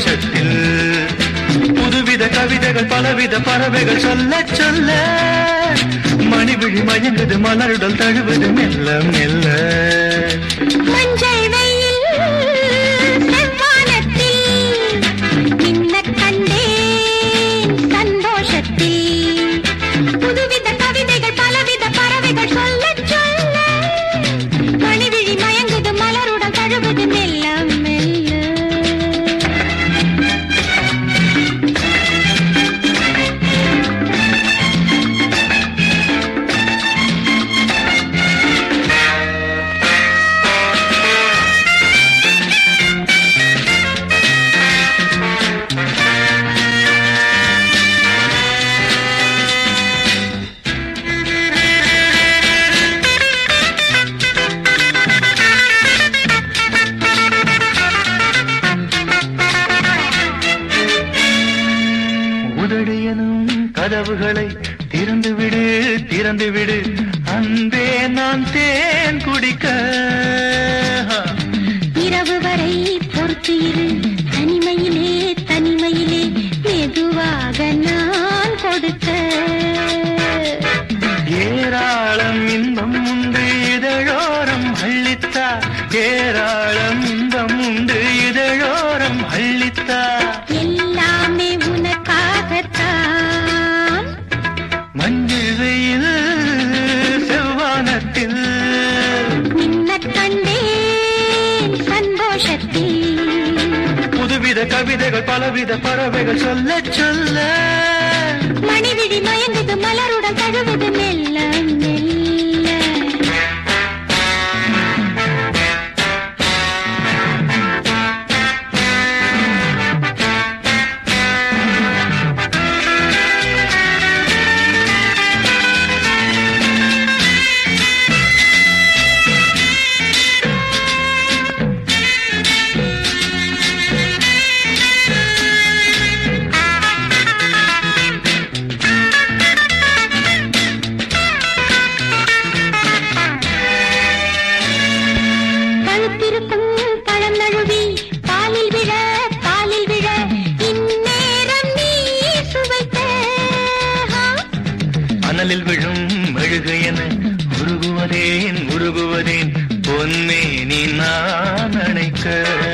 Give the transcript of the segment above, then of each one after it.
சந்தோஷத்தில் புதுவித கவிதைகள் பலவித பறவைகள் சொல்ல சொல்ல மணிவிழி மயங்குது மலருடல் தழுவது மெல்ல மெல்ல மஞ்சள் வெயில் செவ்வானத்தில் மின்னக் கண்டேன் சந்தோஷத்தில் புதுவித கவிதைகள் பலவித பறவைகள் சொல்லச் சொல்ல மணிவிழி மயங்குது மலருடன் தழுவுது மெல்ல மெல்ல உதடு எனும் கதவுகளை திறந்து விடு திறந்து விடு அன்பே நான் தேன் குடிக்க இரவு வரை பொறுத்து இரு தனிமையிலே தனிமையிலே மெதுவாக நான் கொடுக்க ஏராளம் இன்பம் உண்டு இதழோரம் அள்ளித்தா ஏராளம் இன்பம் உண்டு இதழோரம் அள்ளித்தா எல்லாமே உனக்காகத்தான் மஞ்சள் வெயில் செவ்வானத்தில் மின்னக் கண்டேன் சந்தோஷத்தில் புதுவித கவிதைகள் பலவித பறவைகள் சொல்ல சொல்ல மணிவிழி மயங்குது மலருடன் தழுவுது மெல்ல மெல்ல பழுத்திருக்கும் பழம் நழுவி பாலில் விழ பாலில் விழ இந்நேரம் நீ சுவைத்த ஆ, அனலில் விழும் மெழுகு என உருகுவதேன் உருகுவதேன் பொன்னே நீ நான் அணைக்க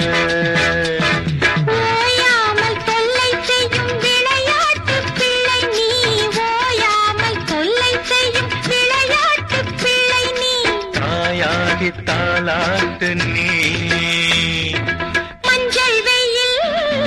ஓயாமல் தொல்லை செய்யும் விளையாட்டு பிள்ளை நீ ஓயாமல் தொல்லை செய்யும் விளையாட்டு பிள்ளை நீ தாயாகி தாளாட்டு நீ மஞ்சள் வெயில்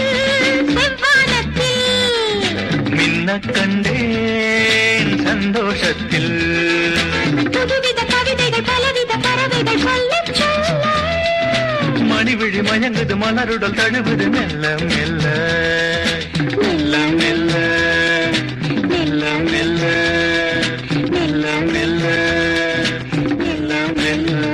செவ்வானத்தில் மின்ன கண்டேன் சந்தோஷத்தில் புதுவித கவிதைகள் பலவித பறவைகள் சொல்லச் சொல்ல மணிவிழி மயங்குது மலருடல் தழுவுது மெல்ல மெல்ல மெல்ல மெல்ல மெல்ல மெல்ல மெல்ல மெல்ல மெல்ல மெல்ல